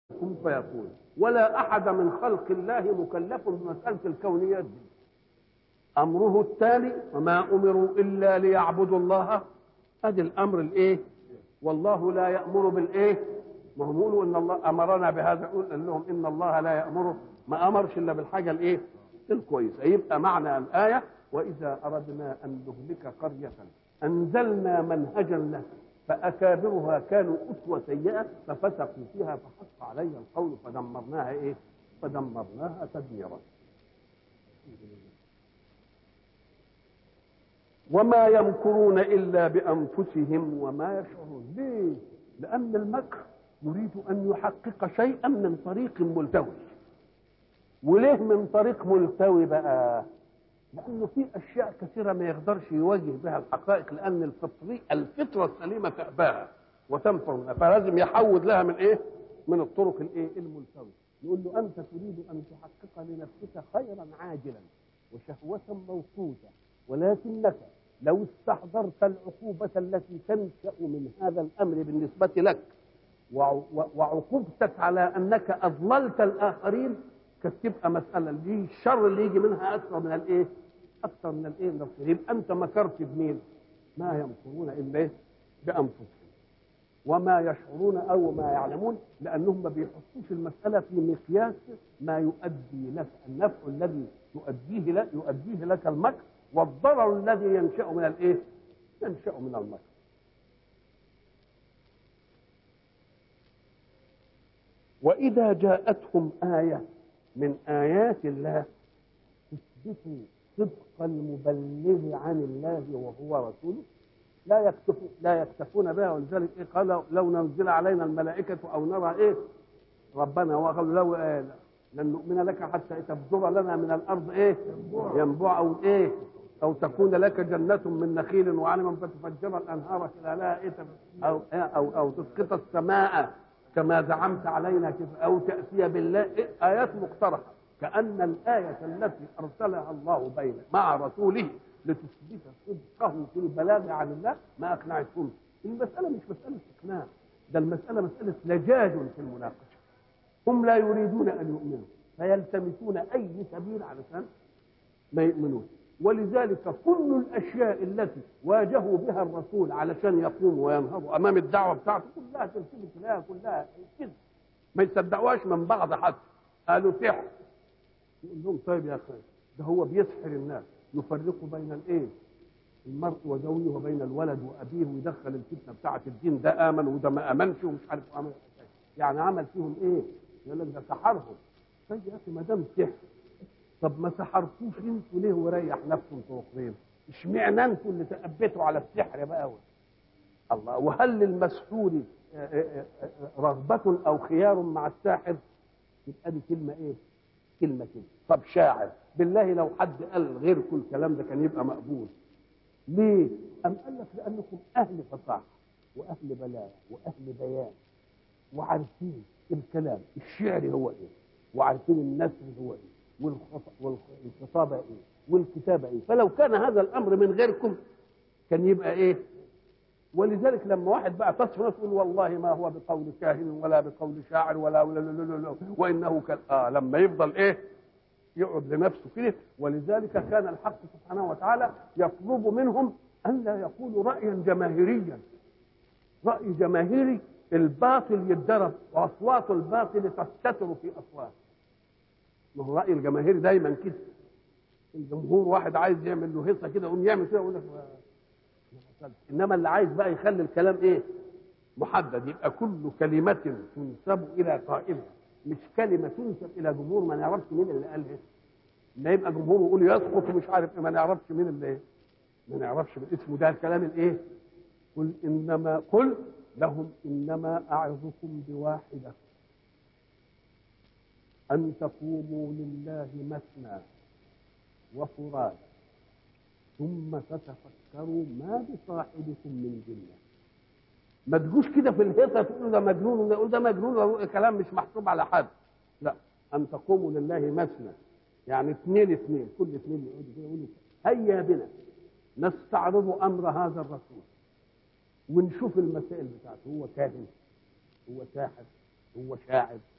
كن فيكون ولا أحد من خلق الله مكلف بمسألة الكونيات دي أمره التالي وما أمروا إلا ليعبدوا الله هذا الأمر الإيه والله لا يأمر بالإيه ما هم يقولوا إن الله أمرنا بهذا يقول لهم إن الله لا يأمر ما أمرش إلا بالحاجة الإيه الكويسة يبقى معنى الآية وإذا أردنا أن نهلك قرية أنزلنا منهجا له فأكابرها كانوا أسوة سيئة ففسقوا فيها فحق علي القول فدمرناها إيه؟ فدمرناها تدميرا. وما يمكرون إلا بأنفسهم وما يشعرون، ليه؟ لأن المكر يريد أن يحقق شيئا من طريق ملتوي. وليه من طريق ملتوي بقى؟ لانه في اشياء كثيره ما يقدرش يواجه بها الحقائق لان الفطري الفطره السليمه تأباها وتنفر منها فلازم يحود لها من ايه؟ من الطرق الايه؟ الملتويه يقول له انت تريد ان تحقق لنفسك خيرا عاجلا وشهوه موقوته ولكنك لو استحضرت العقوبة التي تنشأ من هذا الأمر بالنسبة لك وعقوبتك على أنك أضللت الآخرين كانت تبقى مسألة دي الشر اللي يجي منها أكثر من الإيه؟ أكثر من الإيه؟ النصر يبقى أنت مكرت بمين؟ ما يمكرون إلا إيه؟ بأنفسهم وما يشعرون أو ما يعلمون لأنهم ما بيحطوش المسألة في مقياس ما يؤدي لك النفع الذي يؤديه لك يؤديه لك المكر والضرر الذي ينشأ من الإيه؟ ينشأ من المكر وإذا جاءتهم آية من آيات الله تثبت صدق المبلغ عن الله وهو رسوله لا يكتف لا يكتفون بها ولذلك إيه قال لو نزل علينا الملائكة أو نرى إيه ربنا وقالوا لو إيه لن نؤمن لك حتى تبذر لنا من الأرض إيه ينبوع أو إيه أو تكون لك جنة من نخيل وعنب فتفجر الأنهار خلالها إيه أو أو أو تسقط السماء كما زعمت علينا كيف او تاتي بالله إيه ايات مقترحه كان الايه التي ارسلها الله بين مع رسوله لتثبت صدقه في البلاغ عن الله ما اقنعتهم المساله مش مساله اقناع ده المساله مساله لجاج في المناقشه هم لا يريدون ان يؤمنوا فيلتمسون اي سبيل علشان ما يؤمنون ولذلك كل الاشياء التي واجهوا بها الرسول علشان يقوموا وينهضوا امام الدعوه بتاعته كلها تلتفت لها كلها كده ما يصدقوهاش من بعض حتى قالوا سحر يقول لهم طيب يا اخي ده هو بيسحر الناس يفرق بين الايه المرء وزوجه وبين الولد وابيه ويدخل الفتنه بتاعه الدين ده امن وده ما امنش ومش عارف امن يعني عمل فيهم ايه؟ يقول لك ده سحرهم طيب يا اخي ما دام سحر طب ما سحرتوش انتوا ليه وريح نفسكم توقفين اشمعنى انتوا اللي تأبيتوا على السحر بقى الله وهل للمسحور رغبة أو خيار مع الساحر يبقى دي كلمة إيه؟ كلمة كده طب شاعر بالله لو حد قال غير كل الكلام ده كان يبقى مقبول ليه؟ أم قال لك لأنكم أهل فصاحة وأهل بلاغة وأهل بيان وعارفين الكلام الشعر هو إيه؟ وعارفين النثر هو إيه؟ والخطابة ايه والكتابة ايه فلو كان هذا الامر من غيركم كان يبقى ايه ولذلك لما واحد بقى تصف نفسه يقول والله ما هو بقول كاهن ولا بقول شاعر ولا ولا لا لا لا وانه كان اه لما يفضل ايه يقعد لنفسه كده ولذلك كان الحق سبحانه وتعالى يطلب منهم ان لا يقولوا رايا جماهيريا راي جماهيري الباطل يتضرب واصوات الباطل تستتر في اصوات ما هو راي الجماهير دايما كده الجمهور واحد عايز يعمل له هيصه كده يقوم يعمل كده يقول لك انما اللي عايز بقى يخلي الكلام ايه محدد يبقى كل كلمه تنسب الى قائلها مش كلمه تنسب الى جمهور ما نعرفش مين اللي قالها ما يبقى جمهور يقول يسقط ومش عارف ما نعرفش مين اللي ايه ما نعرفش اسمه ده الكلام الايه قل انما قل لهم انما اعظكم بواحده أن تقوموا لله مثنى وفرادا ثم تتفكروا ما بصاحبكم من جنة ما تجوش كده في الهيصة تقولوا ده مجنون وده ده مجنون كلام مش محسوب على حد لا أن تقوموا لله مثنى يعني اثنين اثنين كل اثنين يقولوا كده يقولوا هيا بنا نستعرض أمر هذا الرسول ونشوف المسائل بتاعته هو كاهن هو ساحر هو شاعر